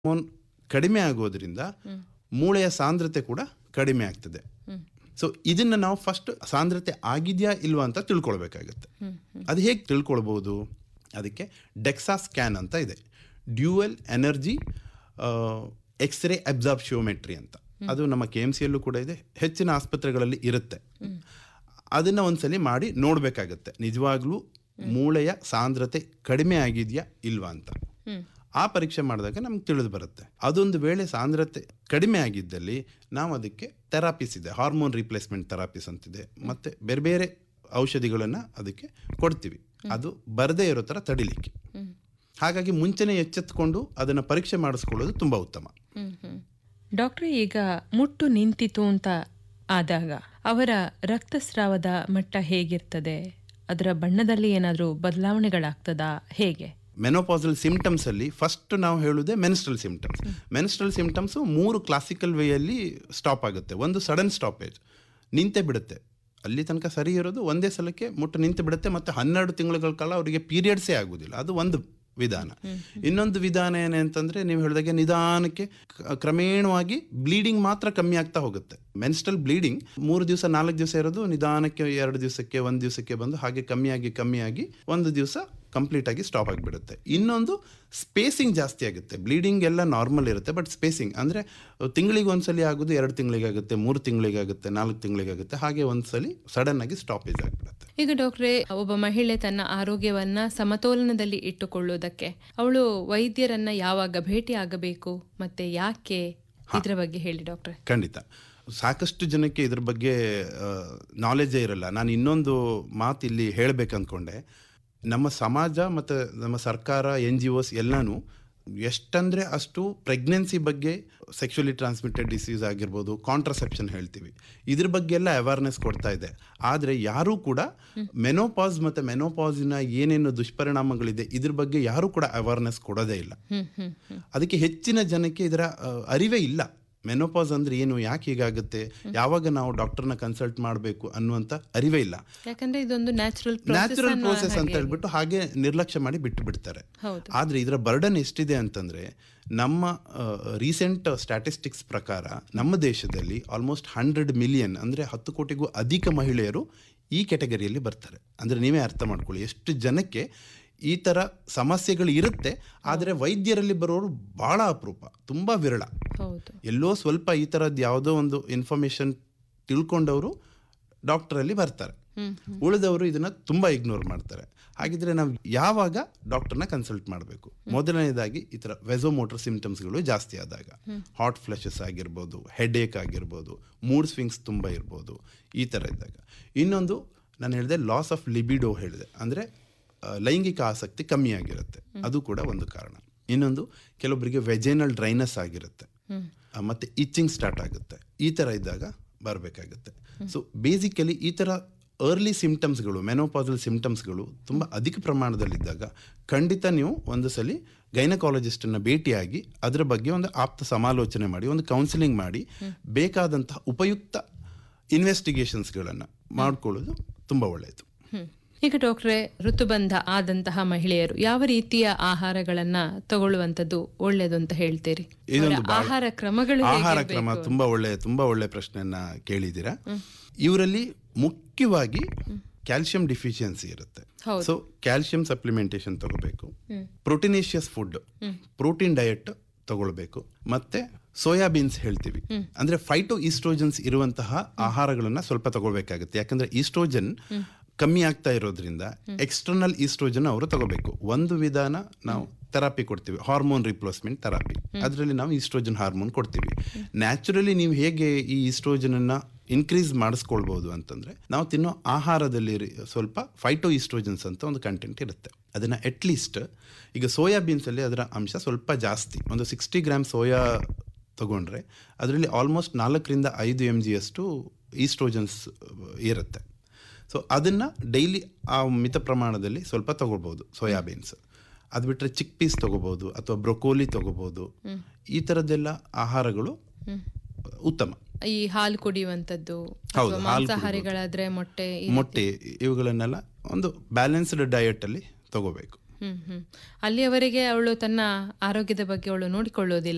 Hormone ಕಡಿಮೆ ಆಗೋದ್ರಿಂದ ಮೂಳೆಯ ಸಾಂದ್ರತೆ ಕೂಡ ಕಡಿಮೆ ಆಗ್ತದೆ ಸೊ ಇದನ್ನ ನಾವು ಫಸ್ಟ್ ಸಾಂದ್ರತೆ ಆಗಿದೆಯಾ ಇಲ್ವಾ ಅಂತ ತಿಳ್ಕೊಳ್ಬೇಕಾಗತ್ತೆ ಅದು ಹೇಗೆ ತಿಳ್ಕೊಳ್ಬೋದು ಅದಕ್ಕೆ ಡೆಕ್ಸಾ ಸ್ಕ್ಯಾನ್ ಅಂತ ಇದೆ ಡ್ಯೂಯಲ್ ಎನರ್ಜಿ ಎಕ್ಸ್ರೇ ಅಬ್ಸಾರ್ಬ್ಶಿಯೋಮೆಟ್ರಿ ಅಂತ ಅದು ನಮ್ಮ ಕೆ ಎಮ್ ಸಿಯಲ್ಲೂ ಕೂಡ ಇದೆ ಹೆಚ್ಚಿನ ಆಸ್ಪತ್ರೆಗಳಲ್ಲಿ ಇರುತ್ತೆ ಅದನ್ನ ಒಂದ್ಸಲಿ ಮಾಡಿ ನೋಡಬೇಕಾಗತ್ತೆ ನಿಜವಾಗ್ಲೂ ಮೂಳೆಯ ಸಾಂದ್ರತೆ ಕಡಿಮೆ ಆಗಿದೆಯಾ ಇಲ್ವಾ ಅಂತ ಆ ಪರೀಕ್ಷೆ ಮಾಡಿದಾಗ ನಮ್ಗೆ ತಿಳಿದು ಬರುತ್ತೆ ಅದೊಂದು ವೇಳೆ ಸಾಂದ್ರತೆ ಕಡಿಮೆ ಆಗಿದ್ದಲ್ಲಿ ನಾವು ಅದಕ್ಕೆ ಥೆರಾಪಿಸ್ ಇದೆ ಹಾರ್ಮೋನ್ ರಿಪ್ಲೇಸ್ಮೆಂಟ್ ಥೆರಾಪಿಸ್ ಅಂತಿದೆ ಮತ್ತೆ ಬೇರೆ ಬೇರೆ ಔಷಧಿಗಳನ್ನು ಅದಕ್ಕೆ ಕೊಡ್ತೀವಿ ಅದು ಬರದೇ ಇರೋ ಥರ ತಡಿಲಿಕ್ಕೆ ಹಾಗಾಗಿ ಮುಂಚೆನೇ ಎಚ್ಚೆತ್ತುಕೊಂಡು ಅದನ್ನು ಪರೀಕ್ಷೆ ಮಾಡಿಸ್ಕೊಳ್ಳೋದು ತುಂಬ ಉತ್ತಮ ಡಾಕ್ಟ್ರೆ ಈಗ ಮುಟ್ಟು ನಿಂತಿತು ಅಂತ ಆದಾಗ ಅವರ ರಕ್ತಸ್ರಾವದ ಮಟ್ಟ ಹೇಗಿರ್ತದೆ ಅದರ ಬಣ್ಣದಲ್ಲಿ ಏನಾದರೂ ಬದಲಾವಣೆಗಳಾಗ್ತದಾ ಹೇಗೆ ಮೆನೋಪಾಸಲ್ ಸಿಂಪ್ಟಮ್ಸ್ ಅಲ್ಲಿ ಫಸ್ಟ್ ನಾವು ಹೇಳುವುದೇ ಮೆನ್ಸ್ಟ್ರಲ್ ಸಿಂಪ್ಟಮ್ಸ್ ಮೆನ್ಸ್ಟ್ರಲ್ ಸಿಂಪ್ಟಮ್ಸ್ ಮೂರು ಕ್ಲಾಸಿಕಲ್ ವೇಯಲ್ಲಿ ಸ್ಟಾಪ್ ಆಗುತ್ತೆ ಒಂದು ಸಡನ್ ಸ್ಟಾಪೇಜ್ ನಿಂತೆ ಬಿಡುತ್ತೆ ಅಲ್ಲಿ ತನಕ ಸರಿ ಇರೋದು ಒಂದೇ ಸಲಕ್ಕೆ ಮುಟ್ಟು ನಿಂತು ಬಿಡುತ್ತೆ ಮತ್ತೆ ಹನ್ನೆರಡು ತಿಂಗಳ ಕಾಲ ಅವರಿಗೆ ಪೀರಿಯಡ್ಸೇ ಆಗುದಿಲ್ಲ ಅದು ಒಂದು ವಿಧಾನ ಇನ್ನೊಂದು ವಿಧಾನ ಏನಂತಂದ್ರೆ ನೀವು ಹೇಳಿದಾಗೆ ನಿಧಾನಕ್ಕೆ ಕ- ಕ್ರಮೇಣವಾಗಿ ಬ್ಲೀಡಿಂಗ್ ಮಾತ್ರ ಕಮ್ಮಿ ಆಗ್ತಾ ಹೋಗುತ್ತೆ ಮೆನ್ಸ್ಟ್ರಲ್ ಬ್ಲೀಡಿಂಗ್ ಮೂರು ದಿವಸ ನಾಲ್ಕು ದಿವಸ ಇರೋದು ನಿಧಾನಕ್ಕೆ ಎರಡು ದಿವಸಕ್ಕೆ ಒಂದು ದಿವಸಕ್ಕೆ ಬಂದು ಹಾಗೆ ಕಮ್ಮಿಯಾಗಿ ಕಮ್ಮಿಯಾಗಿ ಒಂದು ದಿವಸ ಕಂಪ್ಲೀಟ್ ಆಗಿ ಸ್ಟಾಪ್ ಆಗಿಬಿಡುತ್ತೆ ಇನ್ನೊಂದು ಸ್ಪೇಸಿಂಗ್ ಜಾಸ್ತಿ ಆಗುತ್ತೆ ಬ್ಲೀಡಿಂಗ್ ಎಲ್ಲ ನಾರ್ಮಲ್ ಇರುತ್ತೆ ಬಟ್ ಸ್ಪೇಸಿಂಗ್ ಅಂದರೆ ತಿಂಗಳಿಗೆ ಒಂದ್ಸಲಿ ಆಗೋದು ಎರಡು ತಿಂಗಳಿಗಾಗುತ್ತೆ ಮೂರು ತಿಂಗಳಿಗಾಗುತ್ತೆ ನಾಲ್ಕು ತಿಂಗಳಿಗಾಗುತ್ತೆ ಹಾಗೆ ಒಂದ್ಸಲಿ ಸಡನ್ ಆಗಿ ಸ್ಟಾಪೇಜ್ ಆಗಿಬಿಡುತ್ತೆ ಈಗ ಡಾಕ್ಟ್ರೆ ಒಬ್ಬ ಮಹಿಳೆ ತನ್ನ ಆರೋಗ್ಯವನ್ನ ಸಮತೋಲನದಲ್ಲಿ ಇಟ್ಟುಕೊಳ್ಳುವುದಕ್ಕೆ ಅವಳು ವೈದ್ಯರನ್ನ ಯಾವಾಗ ಭೇಟಿ ಆಗಬೇಕು ಮತ್ತೆ ಯಾಕೆ ಇದರ ಬಗ್ಗೆ ಹೇಳಿ ಡಾಕ್ಟ್ರೆ ಖಂಡಿತ ಸಾಕಷ್ಟು ಜನಕ್ಕೆ ಇದ್ರ ಬಗ್ಗೆ ನಾಲೆಜೇ ಇರಲ್ಲ ನಾನು ಇನ್ನೊಂದು ಮಾತು ಇಲ್ಲಿ ಹೇಳಬೇಕು ಅಂದ್ಕೊಂಡೆ ನಮ್ಮ ಸಮಾಜ ಮತ್ತು ನಮ್ಮ ಸರ್ಕಾರ ಎನ್ ಜಿ ಒಸ್ ಎಲ್ಲನೂ ಎಷ್ಟಂದರೆ ಅಷ್ಟು ಪ್ರೆಗ್ನೆನ್ಸಿ ಬಗ್ಗೆ ಸೆಕ್ಷುಲಿ ಟ್ರಾನ್ಸ್ಮಿಟೆಡ್ ಡಿಸೀಸ್ ಆಗಿರ್ಬೋದು ಕಾಂಟ್ರಸೆಪ್ಷನ್ ಹೇಳ್ತೀವಿ ಇದ್ರ ಬಗ್ಗೆ ಎಲ್ಲ ಅವೇರ್ನೆಸ್ ಕೊಡ್ತಾ ಇದೆ ಆದರೆ ಯಾರೂ ಕೂಡ ಮೆನೋಪಾಸ್ ಮತ್ತು ಮೆನೋಪಾಸಿನ ಏನೇನು ದುಷ್ಪರಿಣಾಮಗಳಿದೆ ಇದ್ರ ಬಗ್ಗೆ ಯಾರೂ ಕೂಡ ಅವೇರ್ನೆಸ್ ಕೊಡೋದೇ ಇಲ್ಲ ಅದಕ್ಕೆ ಹೆಚ್ಚಿನ ಜನಕ್ಕೆ ಇದರ ಆ, ಅರಿವೇ ಇಲ್ಲ ಮೆನೋಪಾಸ್ ಅಂದ್ರೆ ಏನು ಯಾಕೆ ಹೀಗಾಗುತ್ತೆ ಯಾವಾಗ ನಾವು ಡಾಕ್ಟರ್ನ ಕನ್ಸಲ್ಟ್ ಮಾಡಬೇಕು ಅನ್ನುವಂಥ ಅರಿವೇ ಇಲ್ಲ ಯಾಕಂದ್ರೆ ಇದೊಂದು ನ್ಯಾಚುರಲ್ ನ್ಯಾಚುರಲ್ ಪ್ರೋಸೆಸ್ ಅಂತ ಹೇಳ್ಬಿಟ್ಟು ಹಾಗೆ ನಿರ್ಲಕ್ಷ್ಯ ಮಾಡಿ ಬಿಟ್ಟು ಬಿಡ್ತಾರೆ ಹೌದು. ಆದ್ರೆ ಇದರ ಬರ್ಡನ್ ಎಷ್ಟಿದೆ ಅಂತಂದ್ರೆ ನಮ್ಮ ರೀಸೆಂಟ್ ಸ್ಟ್ಯಾಟಿಸ್ಟಿಕ್ಸ್ ಪ್ರಕಾರ ನಮ್ಮ ದೇಶದಲ್ಲಿ ಆಲ್ಮೋಸ್ಟ್ ಹಂಡ್ರೆಡ್ ಮಿಲಿಯನ್ ಅಂದ್ರೆ ಹತ್ತು ಕೋಟಿಗೂ ಅಧಿಕ ಮಹಿಳೆಯರು ಈ ಕೆಟಗರಿಯಲ್ಲಿ ಬರ್ತಾರೆ ಅಂದ್ರೆ ನೀವೇ ಅರ್ಥ ಮಾಡ್ಕೊಳ್ಳಿ ಎಷ್ಟು ಜನಕ್ಕೆ ಈ ಥರ ಸಮಸ್ಯೆಗಳು ಇರುತ್ತೆ ಆದರೆ ವೈದ್ಯರಲ್ಲಿ ಬರೋರು ಬಹಳ ಅಪರೂಪ ತುಂಬಾ ವಿರಳ ಹೌದು ಎಲ್ಲೋ ಸ್ವಲ್ಪ ಈ ಥರದ್ದು ಯಾವುದೋ ಒಂದು ಇನ್ಫಾರ್ಮೇಶನ್ ತಿಳ್ಕೊಂಡವರು ಡಾಕ್ಟರಲ್ಲಿ ಬರ್ತಾರೆ ಉಳಿದವರು ಇದನ್ನ ತುಂಬಾ ಇಗ್ನೋರ್ ಮಾಡ್ತಾರೆ ಹಾಗಿದ್ರೆ ನಾವು ಯಾವಾಗ ಡಾಕ್ಟರ್ನ ಕನ್ಸಲ್ಟ್ ಮಾಡಬೇಕು ಮೊದಲನೇದಾಗಿ ಈ ಥರ ವೆಸೋಮೋಟರ್ ಸಿಂಪ್ಟಮ್ಸ್ಗಳು ಜಾಸ್ತಿ ಆದಾಗ ಹಾಟ್ ಫ್ಲೆಶಸ್ ಆಗಿರ್ಬೋದು ಹೆಡೇಕ್ ಆಗಿರ್ಬೋದು ಮೂಡ್ ಸ್ವಿಂಗ್ಸ್ ತುಂಬ ಇರ್ಬೋದು ಈ ಥರ ಇದ್ದಾಗ ಇನ್ನೊಂದು ನಾನು ಹೇಳಿದೆ ಲಾಸ್ ಆಫ್ ಲಿಬಿಡೋ ಹೇಳಿದೆ ಅಂದರೆ ಲೈಂಗಿಕ ಆಸಕ್ತಿ ಕಮ್ಮಿ ಆಗಿರುತ್ತೆ ಅದು ಕೂಡ ಒಂದು ಕಾರಣ ಇನ್ನೊಂದು ಕೆಲವೊಬ್ಬರಿಗೆ ವೆಜೆನಲ್ ಡ್ರೈನಸ್ ಆಗಿರುತ್ತೆ ಆ, ಮತ್ತೆ ಇಚ್ಚಿಂಗ್ ಸ್ಟಾರ್ಟ್ ಆಗುತ್ತೆ ಈ ಥರ ಇದ್ದಾಗ ಬರಬೇಕಾಗುತ್ತೆ ಸೊ ಬೇಸಿಕಲಿ ಈ ಥರ ಅರ್ಲಿ ಸಿಂಪ್ಟಮ್ಸ್ಗಳು ಮೆನೋಪಾಸಲ್ ಸಿಂಪ್ಟಮ್ಸ್ಗಳು ತುಂಬ ಅಧಿಕ ಪ್ರಮಾಣದಲ್ಲಿದ್ದಾಗ ಖಂಡಿತ ನೀವು ಒಂದು ಸಲ ಗೈನಕಾಲಜಿಸ್ಟನ್ನು ಭೇಟಿಯಾಗಿ ಅದರ ಬಗ್ಗೆ ಒಂದು ಆಪ್ತ ಸಮಾಲೋಚನೆ ಮಾಡಿ ಒಂದು ಕೌನ್ಸಿಲಿಂಗ್ ಮಾಡಿ ಬೇಕಾದಂತಹ ಉಪಯುಕ್ತ ಇನ್ವೆಸ್ಟಿಗೇಷನ್ಸ್ಗಳನ್ನು ಮಾಡ್ಕೊಳ್ಳೋದು ತುಂಬ ಒಳ್ಳೆಯದು ಹ್ಮ್. ಈಗ ಡಾಕ್ಟ್ರೆ ಋತುಬಂಧ ಆದಂತಹ ಮಹಿಳೆಯರು ಯಾವ ರೀತಿಯ ಆಹಾರಗಳನ್ನ ತಗೊಳ್ಳುವಂತದ್ದು ಒಳ್ಳೇದು ಅಂತ ಹೇಳ್ತೀರಿ ಇದೊಂದು ಅವರ ಬಹಳ- ಆಹಾರ ಕ್ರಮಗಳು ಆಹಾರ ಹೇಗಿರ್ಬೇಕು? ಕ್ರಮ ತುಂಬಾ ಒಳ್ಳೆ ತುಂಬಾ ಒಳ್ಳೆ ಪ್ರಶ್ನೆಯನ್ನ ಕೇಳಿದ್ದೀರಾ ಇವರಲ್ಲಿ ಮುಖ್ಯವಾಗಿ ಕ್ಯಾಲ್ಸಿಯಂ ಡಿಫಿಷಿಯನ್ಸಿ ಇರುತ್ತೆ ಹೌದು. ಸೊ ಕ್ಯಾಲ್ಸಿಯಂ ಸಪ್ಲಿಮೆಂಟೇಶನ್ ತಗೋಬೇಕು ಪ್ರೋಟೀನೇಷಿಯಸ್ ಫುಡ್ ಪ್ರೋಟೀನ್ ಡಯಟ್ ತಗೊಳ್ಬೇಕು ಮತ್ತೆ ಸೋಯಾಬೀನ್ಸ್ ಹೇಳ್ತೀವಿ ಅಂದ್ರೆ ಫೈಟೋ ಈಸ್ಟ್ರೋಜನ್ಸ್ ಇರುವಂತಹ ಆಹಾರಗಳನ್ನ ಸ್ವಲ್ಪ ತಗೊಳ್ಬೇಕಾಗುತ್ತೆ ಯಾಕಂದ್ರೆ ಈಸ್ಟ್ರೋಜನ್ ಕಮ್ಮಿ ಆಗ್ತಾ ಇರೋದ್ರಿಂದ ಎಕ್ಸ್ಟರ್ನಲ್ ಈಸ್ಟ್ರೋಜನ್ ಅವರು ತಗೋಬೇಕು ಒಂದು ವಿಧಾನ ನಾವು ಥೆರಪಿ ಕೊಡ್ತೀವಿ ಹಾರ್ಮೋನ್ ರಿಪ್ಲೇಸ್ಮೆಂಟ್ ಥೆರಪಿ ಅದರಲ್ಲಿ ನಾವು ಈಸ್ಟ್ರೋಜನ್ ಹಾರ್ಮೋನ್ ಕೊಡ್ತೀವಿ ನ್ಯಾಚುರಲಿ ನೀವು ಹೇಗೆ ಈ ಈಸ್ಟ್ರೋಜನ್ ಅನ್ನ ಇನ್ಕ್ರೀಸ್ ಮಾಡಿಸ್ಕೊಳ್ಬಹುದು ಅಂತಂದ್ರೆ ನಾವು ತಿನ್ನೋ ಆಹಾರದಲ್ಲಿ ರಿ- ಸ್ವಲ್ಪ ಫೈಟೋ ಈಸ್ಟ್ರೋಜನ್ಸ್ ಅಂತ ಒಂದು ಕಂಟೆಂಟ್ ಇರುತ್ತೆ ಅದನ್ನ ಅಟ್ಲೀಸ್ಟ್ ಈಗ ಸೋಯಾಬೀನ್ಸ್ ಅಲ್ಲಿ ಅದರ ಅಂಶ ಸ್ವಲ್ಪ ಜಾಸ್ತಿ ಒಂದು ಸಿಕ್ಸ್ಟಿ ಗ್ರಾಮ್ ಸೋಯಾ ತಗೊಂಡ್ರೆ ಅದರಲ್ಲಿ ಆಲ್ಮೋಸ್ಟ್ ನಾಲ್ಕರಿಂದ ಐದು ಎಮ್ ಜಿ ಅಷ್ಟು ಈಸ್ಟ್ರೋಜನ್ಸ್ ಇರುತ್ತೆ ಸೊ ಅದನ್ನು ಡೈಲಿ ಆ ಮಿತ ಪ್ರಮಾಣದಲ್ಲಿ ಸ್ವಲ್ಪ ತಗೊಳ್ಬೋದು ಸೋಯಾಬೀನ್ಸ್ ಅದು ಬಿಟ್ಟರೆ ಚಿಕ್ ಪೀಸ್ ತಗೋಬೋದು ಅಥವಾ ಬ್ರೊಕೋಲಿ ತಗೋಬೋದು ಈ ಥರದ್ದೆಲ್ಲ ಆಹಾರಗಳು ಉತ್ತಮ ಈ ಹಾಲು ಕುಡಿಯುವಂತದ್ದು ಹೌದು, ಅಥವಾ ಹಾಲು ಮಾಂಸಾಹಾರಿಗಳಾದ್ರೆ ಮೊಟ್ಟೆ ಈ ಮೊಟ್ಟೆ ಇವುಗಳನ್ನೆಲ್ಲ ಒಂದು ಬ್ಯಾಲೆನ್ಸ್ಡ್ ಡಯಟಲ್ಲಿ ತಗೋಬೇಕು ಹ್ಮ್ ಹ್ಮ್ ಅಲ್ಲಿಯವರೆಗೆ ಅವಳು ತನ್ನ ಆರೋಗ್ಯದ ಬಗ್ಗೆ ಅವಳು ನೋಡಿಕೊಳ್ಳೋದಿಲ್ಲ